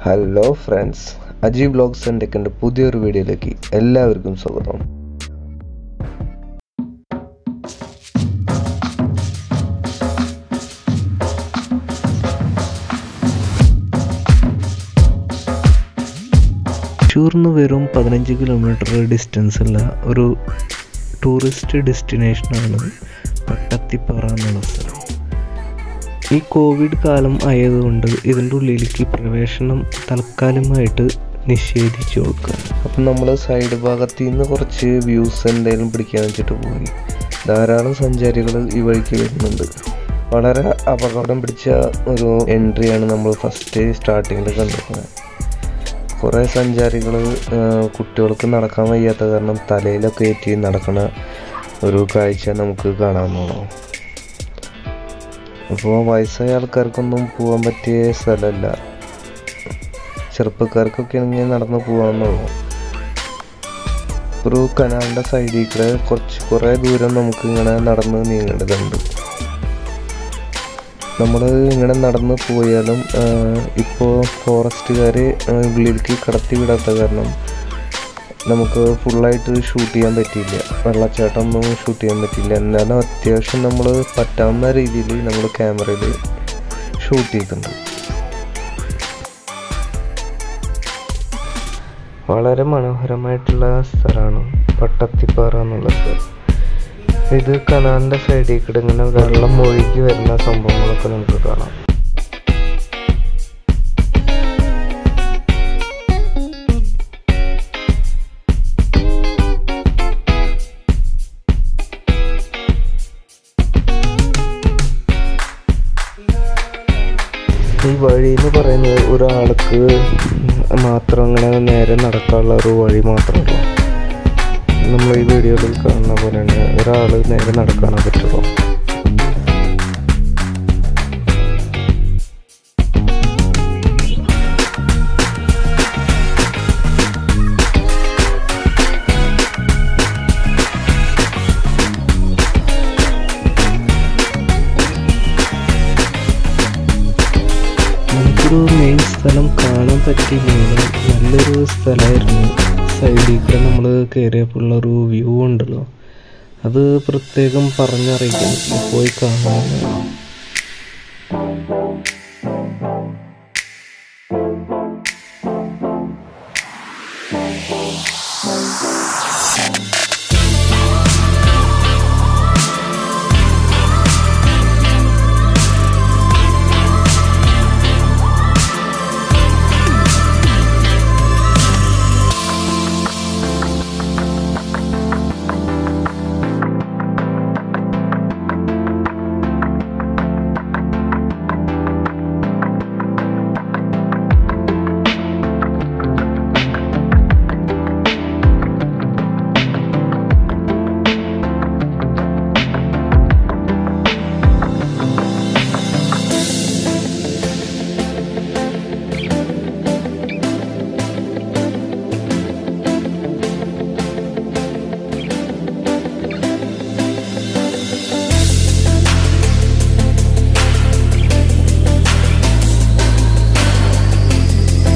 hello friends Aji blogs and ടെക്കിൻ്റെ പുതിയൊരു വീഡിയോയിലേക്ക് എല്ലാവർക്കും സ്വാഗതം തൃശ്ശൂർന്ന് വെറും പതിനഞ്ച് കിലോമീറ്റർ ഡിസ്റ്റൻസ് ഉള്ള ഒരു ടൂറിസ്റ്റ് ഡെസ്റ്റിനേഷനാണ് പട്ടത്തിപ്പാറ എന്നുള്ള സ്ഥലം ഈ കോവിഡ് കാലം ആയതുകൊണ്ട് ഇതിൻ്റെ ഉള്ളിലേക്ക് പ്രവേശനം തൽക്കാലമായിട്ട് നിഷേധിച്ചു കൊടുക്കുക അപ്പം നമ്മൾ സൈഡ് ഭാഗത്തു നിന്ന് കുറച്ച് വ്യൂസ് എന്തെങ്കിലും പിടിക്കാൻ വെച്ചിട്ട് പോയി ധാരാളം സഞ്ചാരികൾ ഈ വഴിക്ക് വരുന്നുണ്ട് വളരെ അപകടം പിടിച്ച ഒരു എൻട്രിയാണ് നമ്മൾ ഫസ്റ്റ് സ്റ്റാർട്ടിങ്ങിൽ കണ്ടിരുന്നത് കുറേ സഞ്ചാരികൾ കുട്ടികൾക്ക് നടക്കാൻ വയ്യാത്ത കാരണം തലയിലൊക്കെ ഏറ്റി നടക്കുന്ന ഒരു കാഴ്ച നമുക്ക് കാണാവുന്നതാണ് അപ്പോൾ വയസ്സായ ആൾക്കാർക്കൊന്നും പോകാൻ പറ്റിയ സ്ഥലമല്ല ചെറുപ്പക്കാർക്കൊക്കെ ആണെങ്കിൽ നടന്നു പോകാമെന്നുള്ളൂ ഒരു കനാലിൻ്റെ സൈഡിൽ കൂടെ കുറച്ച് കുറേ ദൂരം നമുക്ക് ഇങ്ങനെ നടന്ന് നീങ്ങേണ്ടതുണ്ട് നമ്മൾ ഇങ്ങനെ നടന്ന് പോയാലും ഇപ്പോൾ ഫോറസ്റ്റുകാർ ഉള്ളിലേക്ക് കടത്തി വിടാത്ത കാരണം നമുക്ക് ഫുള്ളായിട്ട് ഷൂട്ട് ചെയ്യാൻ പറ്റിയില്ല വെള്ളച്ചാട്ടം ഒന്നും ഷൂട്ട് ചെയ്യാൻ പറ്റിയില്ല എന്നാലും അത്യാവശ്യം നമ്മൾ പറ്റാവുന്ന രീതിയിൽ നമ്മൾ ക്യാമറയിൽ ഷൂട്ട് ചെയ്തിട്ടുണ്ട് വളരെ മനോഹരമായിട്ടുള്ള സ്ഥലമാണ് പട്ടത്തിപ്പാറ എന്നുള്ള സ്ഥലം ഇത് കനാലിൻ്റെ സൈഡിൽ കൂടെ ഇങ്ങനെ വെള്ളം ഒഴുകി വരുന്ന സംഭവങ്ങളൊക്കെ നമുക്ക് കാണാം ഈ വഴി എന്ന് പറയുന്നത് ഒരാൾക്ക് മാത്രം അങ്ങനെ നേരെ നടക്കാനുള്ള ഒരു വഴി മാത്രമല്ല നമ്മൾ ഈ വീഡിയോയിൽ കാണുന്ന പോലെ തന്നെ ഒരാൾ നേരെ നടക്കാനേ പറ്റുള്ളൂ നമുക്കൊരു മെയിൻ സ്ഥലം കാണാൻ പറ്റിയില്ലെങ്കിൽ നല്ലൊരു സ്ഥലമായിരുന്നു സൈഡിൽ കൂടെ നമ്മൾ കയറിയപ്പോഴുള്ള ഒരു വ്യൂ ഉണ്ടല്ലോ അത് പ്രത്യേകം പറഞ്ഞറിയിക്കണം പോയി കാണാൻ